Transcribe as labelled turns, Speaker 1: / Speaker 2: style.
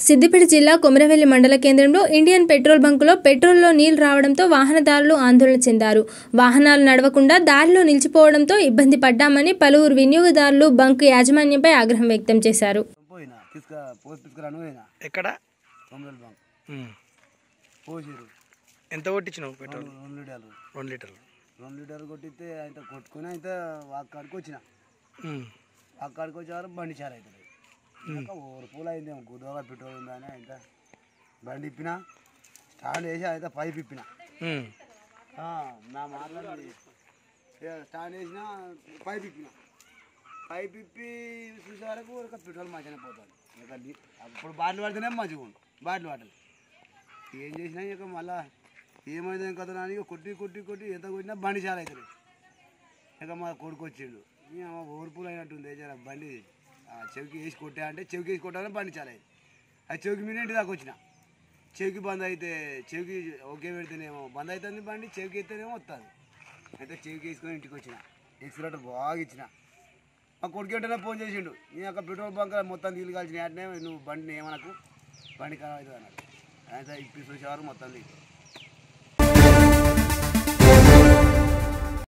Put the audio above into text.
Speaker 1: సిద్దిపేట జిల్లా కొమరవెల్లి మండల కేంద్రంలో ఇండియన్ పెట్రోల్ బంకులో పెట్రోల్లో నీళ్లు రావడంతో వాహనదారులు ఆందోళన చెందారు వాహనాలు నడవకుండా దారిలో నిలిచిపోవడంతో ఇబ్బంది పడ్డామని పలువురు వినియోగదారులు బంకు యాజమాన్యంపై ఆగ్రహం వ్యక్తం చేశారు
Speaker 2: పోయినా తీసుక పోసి తీసుకురాను పోయినా
Speaker 3: ఎక్కడ
Speaker 2: తొమ్మిది బంక్
Speaker 3: ఉమ్.
Speaker 2: పోసిరు
Speaker 3: ఎంత కొట్టించినావు పెట్రోల్
Speaker 2: రెండు లీటర్లు
Speaker 3: రెండు లీటర్లు
Speaker 2: రెండు లీటర్లు కొట్టితే ఆయన కొట్టుకుని అయితే వాకాడికి వచ్చిన
Speaker 3: ఉమ్.
Speaker 2: వాకాడికి వచ్చేవారు బండి చారు అవుతుంది ఇంకా ఓరు పూలు అయిందేమో గుద్దగా పెట్రోల్ ఉందా అని అయితే బండి ఇప్పిన స్టాండ్ వేసి అయితే పైప్ ఇప్పిన
Speaker 3: ఉమ్.
Speaker 2: ఆ, నా మాట్లాడి స్టాండ్ వేసిన పైప్ ఇప్పిన పైప్ ఇప్పి చూసే వరకు ఒక పెట్రోల్ మంచిగానే పోతుంది ఇక లి- అప్పుడు బాటిల్ పడితేనే మంచిగా ఉండు బాటిల్ పడాలి ఏం చేసినా ఇక మళ్ళా ఏమైంది ఏం కదా అని ఇక కొట్టి కొట్టి కొట్టి ఎంత కొట్టినా బండి చాలా అవుతుంది ఇక మా కొడుకు వచ్చిండు ఈ అమ్మ ఓర్పులు అయినట్టుంది జర బండి ఆ చెవికి వేసి కొట్టా అంటే చెవికి వేసి కొట్టాలని బండి చాలా అయింది ఆ చెవికి మీద ఇంటి దాకా వచ్చిన చెవికి బంద్ అయితే చెవికి ఓకే పెడితేనేమో బంద్ అవుతుంది బండి చెవికి ఎత్తేనేమో వస్తుంది అయితే చెవికి వేసుకొని ఇంటికి వచ్చిన ఎక్సిలేటర్ బాగా ఇచ్చిన మా కొడుకు వెంటనే ఫోన్ చేసిండు నీ యొక్క పెట్రోల్ బంక్ మొత్తం నీళ్ళు కాల్చిన వెంటనే నువ్వు బండిని ఏమనకు బండి ఖరాబ్ అవుతుంది అన్నాడు అయితే ఇప్పి చూసేవారు మొత్తం నీకు